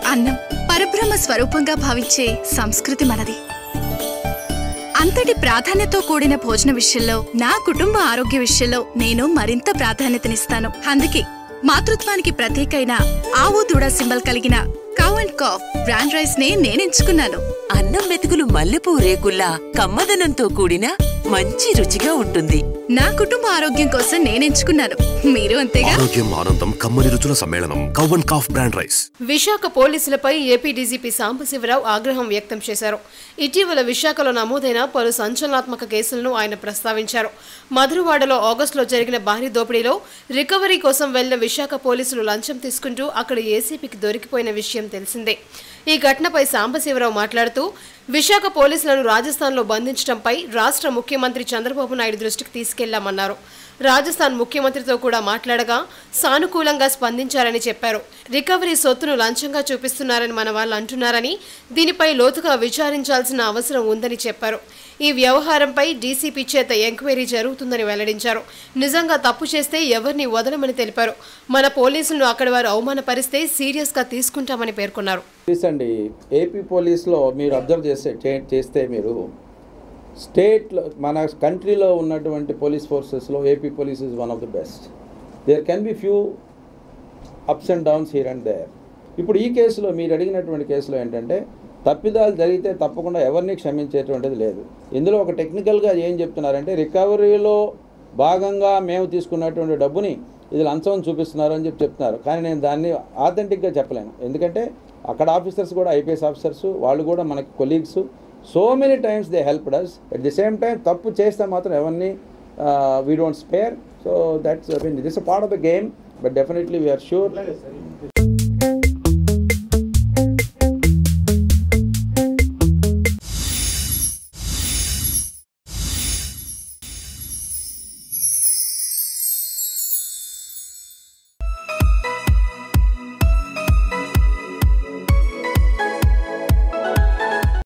అన్నం పరబ్రహ్మ స్వరూపంగా భావించే సంస్కృతి మనది అంతటి ప్రాధాన్యతతో కూడిన భోజన విషయంలో నా కుటుంబ ఆరోగ్య విషయంలో నేను మరింత ప్రాధాన్యతనిస్తాను అందుకే మాతృత్వానికి ప్రత్యేకైన ఆవు దూడ సింబల్ కలిగిన cow and calf brand rice నే నేనెంచుకున్నాను అన్నం మెతుకులు మల్లెపూ రేకుల్లా కమ్మదనంతో కూడిన మంచి రుచిగా ఉంటుంది నా కుటుంబ ఆరోగ్యం కోసం నేనెంచుకున్నాను మీరు అంతేగా ఆరోగ్యం ఆనందం కమ్మని రుచుల సమ్మేళనం cow and calf brand rice Visakha పోలీసులపై ఏపీ డీజీపీ సాంబశివరావు ఆగ్రహం వ్యక్తం చేశారు ఇటీవల విశాఖలో నమోదైన పలు సంచలనాత్మక కేసులను ఆయన ప్రస్తావించారు మధురవాడలో ఆగస్టులో జరిగిన భారీ దోపిడీలో రికవరీ కోసం వెళ్లిన విశాఖ పోలీసులు లంచం తీసుకుంటూ అక్కడ ఏసీపీకి దొరికిపోయిన విషయం తెలిసిందే ఈ ఘటనపై సాంబశివరావు మాట్లాడుతూ విశాఖ పోలీసులను రాజస్థాన్లో బంధించడంపై రాష్ట్ర ముఖ్యమంత్రి చంద్రబాబు నాయుడు దృష్టికి తీసుకెళ్లామన్నారు రాజస్థాన్ ముఖ్యమంత్రితో కూడా మాట్లాడగా సానుకూలంగా స్పందించారని చెప్పారు రికవరీ సొత్తును లంచంగా చూపిస్తున్నారని మన వాళ్ళు అంటున్నారని దీనిపై లోతుగా విచారించాల్సిన అవసరం ఉందని చెప్పారు ఈ వ్యవహారంపై డీసీపీ చేత ఎంక్వైరీ జరుగుతుందని వెల్లడించారు నిజంగా తప్పు చేస్తే ఎవరిని వదలమని తెలిపారు మన పోలీసులను అక్కడి వారు అవమానపరిస్తే సీరియస్గా తీసుకుంటామని పేర్కొన్నారు అండి ఏపీ పోలీస్లో మీరు అబ్జర్వ్ చేస్తే చే- చేస్తే మీరు స్టేట్లో మన కంట్రీలో ఉన్నటువంటి పోలీస్ ఫోర్సెస్లో AP police is one of the best there can be few ups and downs here and there ఇప్పుడు ఈ కేసులో మీరు అడిగినటువంటి కేసులో ఏంటంటే తప్పిదాలు జరిగితే తప్పకుండా ఎవరిని క్షమించేటువంటిది లేదు ఇందులో ఒక టెక్నికల్గా ఏం చెప్తున్నారంటే రికవరీలో భాగంగా మేము తీసుకున్నటువంటి డబ్బుని ఇది లంచం అని చూపిస్తున్నారు అని చెప్పి చెప్తున్నారు కానీ నేను దాన్ని ఆథెంటిక్గా చెప్పలేను ఎందుకంటే అక్కడ ఆఫీసర్స్ కూడా ఐపీఎస్ ఆఫీసర్స్ వాళ్ళు కూడా మనకి colleagues so many times they help does at the same time తప్పు చేస్తే మాత్రం ఎవరిని we don't spare so that's this a part of the game but definitely we are sure